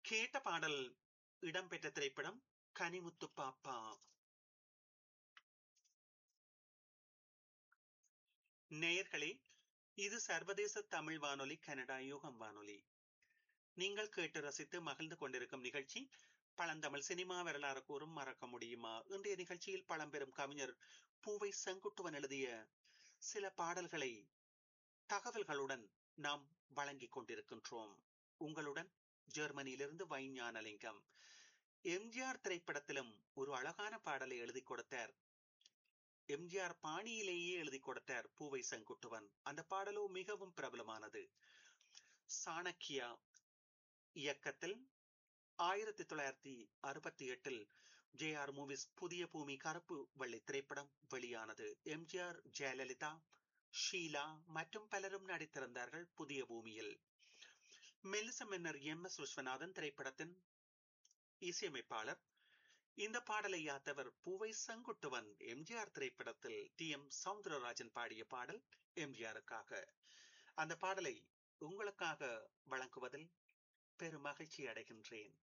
கேட்ட பாடல் இடம்பெற்ற திரைப்படம் கனிமுத்து பாப்பா நேயர்களே இது சர்வதேச தமிழ் வானொலி கனடா யூகம் வானொலி நீங்கள் கேட்டு ரசித்து மகிழ்ந்து கொண்டிருக்கும் நிகழ்ச்சி பழந்தமிழ் சினிமா வரலாறு கூறும் மறக்க முடியுமா இன்றைய நிகழ்ச்சியில் பழம்பெரும் கவிஞர் பூவை செங்குட்டுவன் எழுதிய சில பாடல்களை தகவல்களுடன் நாம் வழங்கிக் கொண்டிருக்கின்றோம் உங்களுடன் ஜெர்மனியிலிருந்து வைஞானலிங்கம் எம்ஜிஆர் திரைப்படத்திலும் ஒரு அழகான பாடலை எழுதி கொடுத்தார் எம்ஜிஆர் பாணியிலேயே எழுதி கொடுத்தார் பூவை செங்குட்டுவன் அந்த பாடலோ மிகவும் பிரபலமானது சாணக்கியா இயக்கத்தில் ஆயிரத்தி தொள்ளாயிரத்தி அறுபத்தி எட்டில் ஜே ஆர் மூவிஸ் புதிய பூமி கருப்பு வெள்ளை திரைப்படம் வெளியானது எம்ஜிஆர் ஜெயலலிதா ஷீலா மற்றும் பலரும் நடித்திருந்தார்கள் புதிய பூமியில் மெல்லிச மன்னர் எம் எஸ் விஸ்வநாதன் திரைப்படத்தின் இசையமைப்பாளர் இந்த பாடலை யாத்தவர் பூவை செங்குட்டுவன் எம்ஜிஆர் திரைப்படத்தில் டி எம் சவுந்தரராஜன் பாடிய பாடல் எம்ஜிஆருக்காக அந்த பாடலை உங்களுக்காக வழங்குவதில் பெரும் மகிழ்ச்சி அடைகின்றேன்